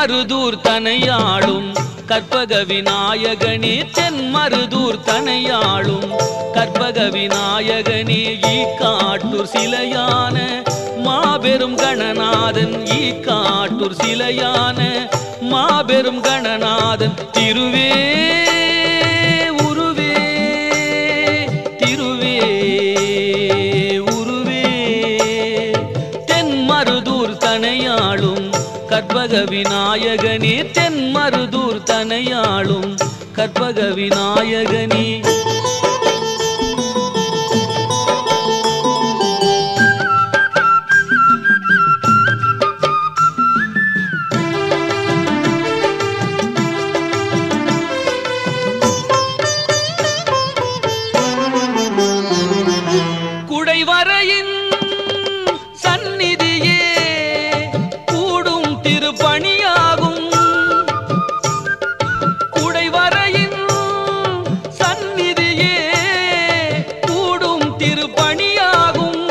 தென்மருதூர் தனையாளும் கற்பக விநாயகனே தென்மருதூர் தனையாளும் கற்பக விநாயகனே ஈ காட்டூர் சிலையான மாபெரும் கணநாதன் ஈ காட்டூர் சிலையான மாபெரும் கணநாதன் திருவே உருவே திருவே உருவே தென்மருதூர் தனையாளும் கற்பக விநாயகனே தென்மருதூர் தனையாளும் கற்பக விநாயகனே குடைவரையின் சந்நிதியே கூடும் திருப்பணியாகும் குடைவரையின் சந்நிதியே கூடும் திருப்பணியாகும்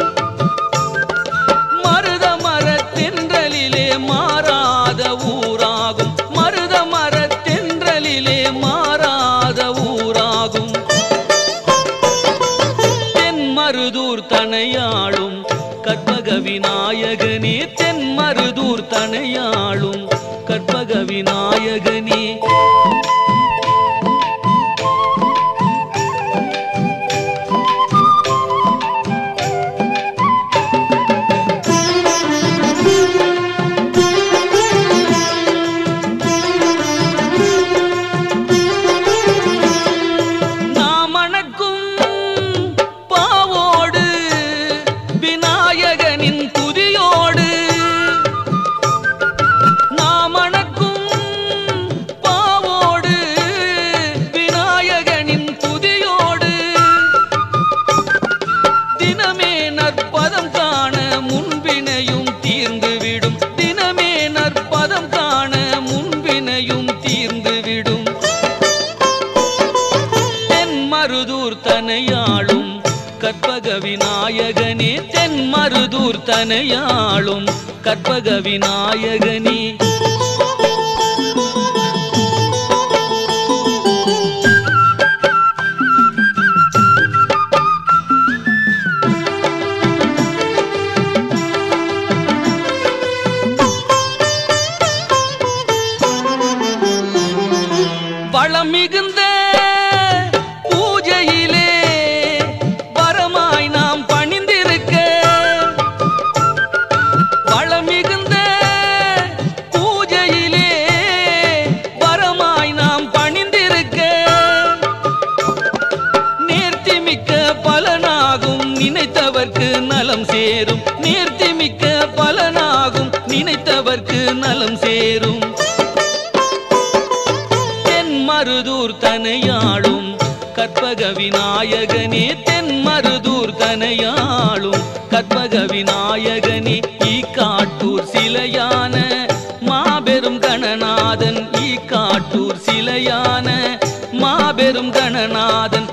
மருத மரத்தென்றலிலே மாறாத ஊராகும் மருத மரத்தென்றலிலே மாறாத ஊராகும் தென்மருதூர் தனையாளும் கற்பக விநாயகனே தென்மருதூர் தனையாளும் கற்பக விநாயகனே நாமணக்கும் பாவோடு விநாயகனின் துதியோடு நாமணக்கும் பாவோடு விநாயகனின் துதியோடு தினமே நற்பதம் காண முன்பினையும் தீர்ந்துவிடும் தினமே நற்பதம் காண முன்பினையும் தீர்ந்துவிடும் தென்மருதூர் தனையாளும் கற்பக விநாயகனே தென்மருதூர் தனையாளும் கற்பக விநாயகனே வளம் மிகுந்த பூஜையிலே வரமாய் நாம் பணிந்திருக்க வளம் மிகுந்த பூஜையிலே வரமாய் நாம் பணிந்திருக்க நேர்த்திமிக்க பலனாகும் நினைத்தவர்க்கு நலம் சேரும் நேர்த்திமிக்க பலனாகும் நினைத்தவர்க்கு நலம் சேரும் தென்மருதூர் தனையாளும் கற்பக விநாயகனே தென்மருதூர் தனையாளும் கற்பக விநாயகனே ஈ காட்டூர் சிலையான மாபெரும் கணநாதன் ஈ காட்டூர் சிலையான மாபெரும் கணநாதன்